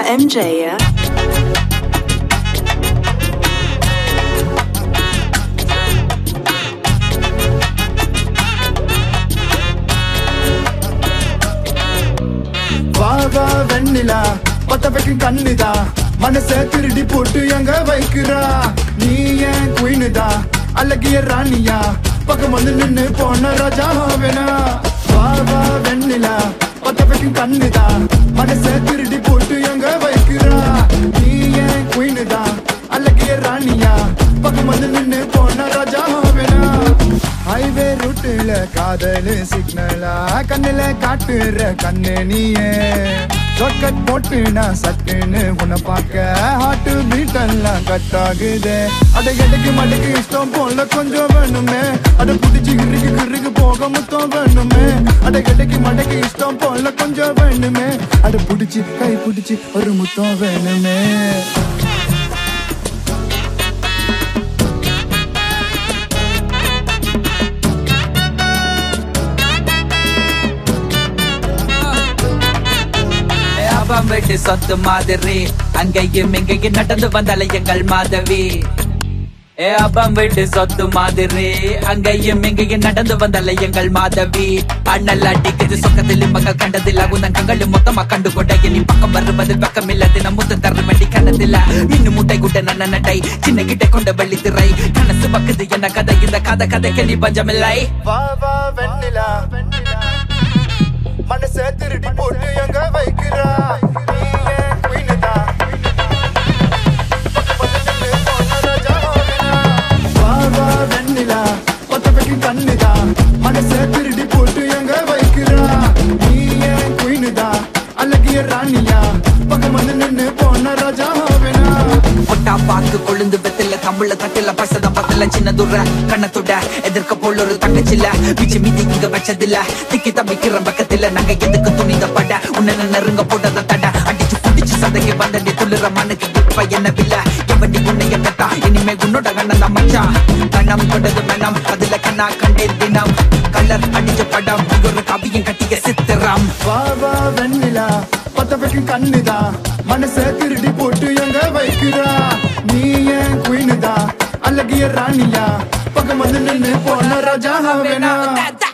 MJ, yeah? வா வா வெண்ணிலா பத்த வைக்கும் கண்ணுதா மனச திருடி போட்டு எங்க வைக்கிறா நீ ஏன் குயினுதா அழகிய ராணியா பக்கம் வந்து நின்னு போன ராஜா வேணா வா வா வெண்ணிலா பத்த வைக்கும் கண்ணுதா மனச திருடி போட்டு எங்க வைக்கிறா நீ ஏன் குயினுதா அழகிய ராணியா பக்கம் வந்து நின்னு போன ராஜா வேணா ஹைவே ரூட்டுல காதலு சிக்னலா கண்ணுல காட்டுற கண்ணு நீயே ஷார்ட்கட் போட்டு நான் சட்டுன்னு உன்னை பார்க்க ஹார்ட் பீட் எல்லாம் கட் ஆகுது அட எடைக்கு மடைக்கு இஷ்டம் போல கொஞ்சம் வேணுமே அட புடிச்சு கிறுக்கு கிறுக்கு போக முத்தம் வேணுமே அட எடைக்கு மடைக்கு இஷ்டம் போல கொஞ்சம் வேணுமே அட புடிச்சு கை புடிச்சு ஒரு முத்தம் வேணுமே அவன் வீட்டு சொத்து மாதிரி அங்கேயும் இங்கேயும் நடந்து வந்தால எங்கள் மாதவி ஏ அப்பம் வீட்டு சொத்து மாதிரி அங்கேயும் இங்கேயும் நடந்து வந்தால எங்கள் மாதவி அண்ணல் அடிக்குது சொக்கத்தில் மகள் கண்டதில்ல உந்தன் கங்களும் மொத்தமா கண்டு கொண்ட இனி பக்கம் வருவது பக்கம் இல்ல தினம் முத்தம் தர வேண்டி கண்டதில்ல இன்னும் முட்டை குட்ட நன்ன நடை சின்ன கிட்ட கொண்ட வெள்ளி திரை கனசு பக்குது என்ன கதை இந்த கதை கதைக்கு நீ பஞ்சமில்லை வா வா வெண்ணிலா மனச திருடி போட்டு எங்க வைக்கிறா நீ ஏன் குயினுதா? பக்கத்துல நின்னு போன ராஜா வேணா. வா வா வெண்ணிலா பத்த வைக்கும் கண்ணுதா மனச திருடி போட்டு எங்க வைக்கிறா நீ ஏன் குயினுதா அழகிய ராணியா பக்கம் வந்து நின்னு போன ராஜா வேணா பொட்டா பாக்கு கொழுந்து வெத்தில தமிழ்ல தட்டில பசதம் பத்தல சின்ன துற கண்ணத்துட எதிர்க்க போல ஒரு தங்கச்சில்ல மிச்ச மீதி இங்க வச்சதில்ல திக்கி தம்பிக்கிற பக்கத்துல நாங்க எதுக்கு துணிந்த பட உன்ன நெருங்க போட்டத தட அடிச்சு புடிச்சு சதைக்கு வந்தடி துள்ளுற மண்ணுக்கு இப்ப என்ன வில்ல எவண்டி உன்னைய கட்டா இனிமே உன்னோட கண்ணன் தான் மச்சான் கண்ணம் கொண்டது மனம் அதுல கண்ணா கண்டே தினம் கலர் அடிச்ச படம் ஒரு கவியும் கட்டிய சித்திரம் வா வா வெண்ணிலா பத்த வைக்கும் கண்ணுதா மனச திருடி போட்டு எங்க வைக்கிறா நீ ஏன் குயினுதா அழகிய ராணியா பக்கம் வந்து நின்னு போன ராஜா வேணா Da, da,